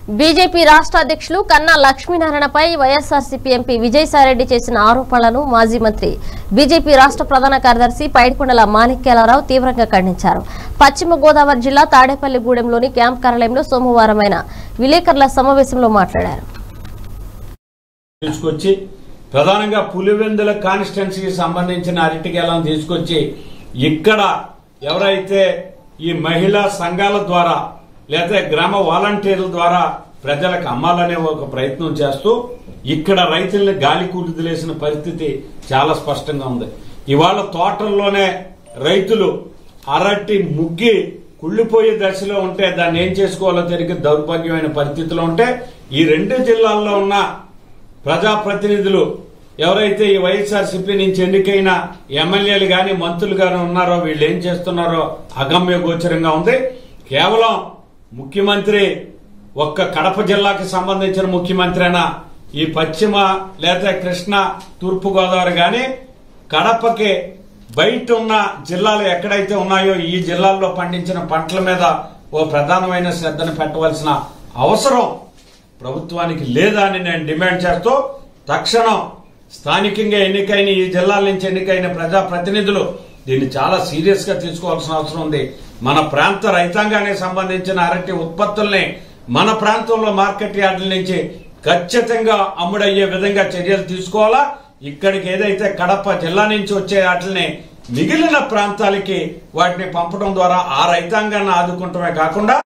BJP రాష్ట్ర అధ్యక్షులు కన్నా లక్ష్మీనారాయణపై వైఎస్ఆర్సీపీ ఎంపీ విజయసాయిరెడ్డి చేసిన ఆరోపణలను మాజీ మంత్రి బీజేపీ రాష్ట్ర ప్రధాన కార్యదర్శి పైడికొండల మాణిక్యాలరావు తీవ్రంగా ఖండించారు పశ్చిమ గోదావరి జిల్లా తాడేపల్లిగూడెంలోని క్యాంప్ కార్యాలయంలో సోమవారం ఆయన విలేకరుల సమావేశంలో మాట్లాడారు తీసుకొచ్చి ప్రధానంగా పులివెందుల కాన్స్టిట్యున్సీకి సంబంధించిన అరటికేలను తీసుకొచ్చి ఇక్కడ ఎవరైతే ఈ మహిళా సంఘాల ద్వారా లేదా గ్రామ వాలంటీర్ల ద్వారా ప్రజలకు అమ్మాలనే ఒక ప్రయత్నం చేస్తూ ఇక్కడ రైతుల్ని గాలి కూలిదిలేసిన పరిస్థితి చాలా స్పష్టంగా ఉంది ఇవాళ తోటల్లోనే రైతులు అరటి ముగ్గి కుళ్ళిపోయే దశలో ఉంటే దాన్ని ఏం చేసుకోవాలో తెలియక దౌర్భాగ్యమైన పరిస్థితిలో ఉంటే ఈ రెండు జిల్లాల్లో ఉన్న ప్రజాప్రతినిధులు ఎవరైతే ఈ వైఎస్ఆర్సీపీ నుంచి ఎన్నికైన ఎమ్మెల్యేలు గాని మంత్రులు గాని ఉన్నారో వీళ్ళు ఏం చేస్తున్నారో అగమ్య గోచరంగా ఉంది కేవలం ముఖ్యమంత్రి ఒక్క కడప జిల్లాకి సంబంధించిన ముఖ్యమంత్రినా ఈ పశ్చిమ లేదా కృష్ణ తూర్పు గోదావరి గాని కడపకి బయట ఉన్న జిల్లాలు ఎక్కడైతే ఉన్నాయో ఈ జిల్లాల్లో పండించిన పంటల మీద ఓ ప్రధానమైన శ్రద్ధను పెట్టవలసిన అవసరం ప్రభుత్వానికి లేదా అని నేను డిమాండ్ చేస్తూ తక్షణం స్థానికంగా ఎన్నికైన ఈ జిల్లాల నుంచి ఎన్నికైన ప్రజాప్రతినిధులు దీన్ని చాలా సీరియస్ గా తీసుకోవాల్సిన అవసరం ఉంది మన ప్రాంత రైతాంగానికి సంబంధించిన అరటి ఉత్పత్తుల్ని మన ప్రాంతంలో మార్కెట్ యార్డుల నుంచి ఖచ్చితంగా అమ్ముడయ్యే విధంగా చర్యలు తీసుకోవాలా ఇక్కడికి ఏదైతే కడప జిల్లా నుంచి వచ్చే వాటిని మిగిలిన ప్రాంతాలకి వాటిని పంపడం ద్వారా ఆ రైతాంగాన్ని ఆదుకుంటమే కాకుండా